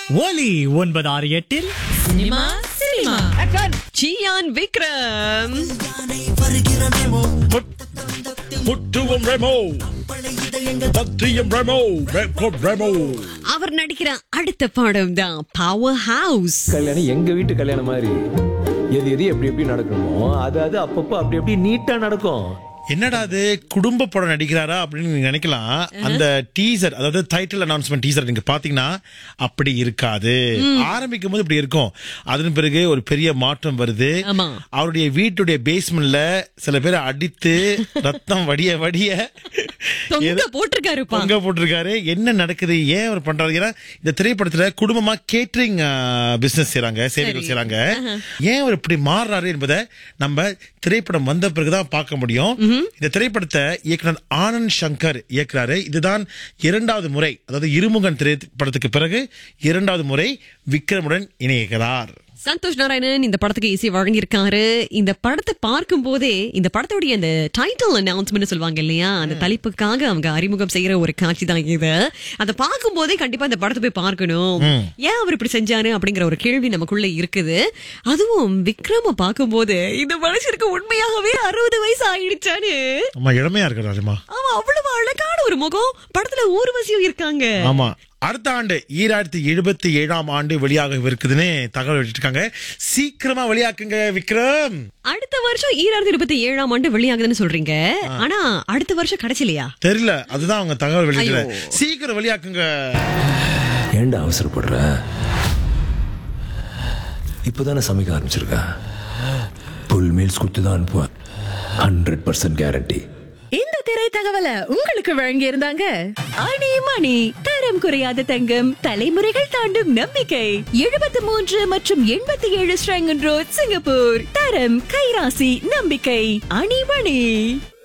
ஒலி ஒன்பது ஆறு எட்டில் சினிமா சினிமா சியான் விக்ரம் முட்டுவம் ரெமோ பத்தியம் ரெமோ ரெமோ அவர் நடிக்கிற அடுத்த படம் தான் பவர் ஹவுஸ் கல்யாணம் எங்க வீட்டு கல்யாணம் மாதிரி எது எது எப்படி எப்படி நடக்கணுமோ அது அது அப்பப்போ அப்படி அப்படி நீட்டா நடக்கும் என்னடா அது குடும்ப படம் நடிக்கிறாரா அப்படின்னு நீங்க நினைக்கலாம் அந்த டீசர் அதாவது டைட்டில் அனௌன்ஸ்மெண்ட் டீசர் நீங்க பாத்தீங்கன்னா அப்படி இருக்காது ஆரம்பிக்கும் போது இப்படி இருக்கும் அதன் பிறகு ஒரு பெரிய மாற்றம் வருது ஆமா. அவருடைய வீட்டுடைய பேஸ்மெண்ட்ல சில பேரை அடித்து ரத்தம் வடிய வடிய தொங்க ஏதோ- போட்டிருக்காரு தொங்க போட்டிருக்காரு என்ன நடக்குது ஏன் அவர் பண்றாரு ஏன்னா இந்த திரைப்படத்துல குடும்பமா கேட்டரிங் பிசினஸ் செய்றாங்க சேவைகள் செய்றாங்க ஏன் அவர் இப்படி மாறுறாரு என்பதை நம்ம திரைப்படம் வந்த பிறகுதான் பார்க்க முடியும் இந்த திரைப்படத்தை இயக்குனர் ஆனந்த் சங்கர் இயக்குறாரு இதுதான் இரண்டாவது முறை அதாவது இருமுகன் திரைப்படத்துக்கு பிறகு இரண்டாவது முறை விக்ரமுடன் இணைகிறார் சந்தோஷ் நாராயணன் இந்த படத்துக்கு இசை வழங்கியிருக்காரு இந்த படத்தை பார்க்கும் போதே இந்த படத்துடைய அந்த டைட்டில் அனௌன்ஸ்மெண்ட் சொல்லுவாங்க இல்லையா அந்த தலைப்புக்காக அவங்க அறிமுகம் செய்யற ஒரு காட்சி தான் இது அதை பார்க்கும் போதே கண்டிப்பா இந்த படத்தை போய் பார்க்கணும் ஏன் அவர் இப்படி செஞ்சாரு அப்படிங்கிற ஒரு கேள்வி நமக்குள்ள இருக்குது அதுவும் விக்ரம பார்க்கும்போது இந்த மனுஷருக்கு உண்மையாகவே அறுபது வயசு ஆயிடுச்சான்னு ஆமா இளமையா இருக்கிறாருமா ஆமா அவ்வளவு அழகான ஒரு முகம் படத்துல ஊர்வசியும் இருக்காங்க ஆமா அடுத்த ஆண்டு ஈராயிரத்தி எழுபத்தி ஏழாம் ஆண்டு வெளியாக இருக்குதுன்னு தகவல் வெளியிட்டிருக்காங்க சீக்கிரமா வெளியாக்குங்க விக்ரம் அடுத்த வருஷம் ஈராயிரத்தி இருபத்தி ஏழாம் ஆண்டு வெளியாகுதுன்னு சொல்றீங்க ஆனா அடுத்த வருஷம் கிடைச்சலையா தெரியல அதுதான் அவங்க தகவல் வெளியிடல சீக்கிரம் வெளியாக்குங்க ஏன்டா அவசரப்படுற இப்போதானே சமைக்க ஆரம்பிச்சிருக்க புல் மீல்ஸ் கொடுத்து தான் அனுப்புவேன் ஹண்ட்ரட் பர்சன்ட் கேரண்டி இந்த திரை தகவலை உங்களுக்கு வழங்கி இருந்தாங்க அணி மணி தரம் குறையாத தங்கம் தலைமுறைகள் தாண்டும் நம்பிக்கை எழுபத்தி மூன்று மற்றும் எண்பத்தி ஏழு ஸ்ரங்கன் ரோட் சிங்கப்பூர் தரம் கைராசி நம்பிக்கை அணி மணி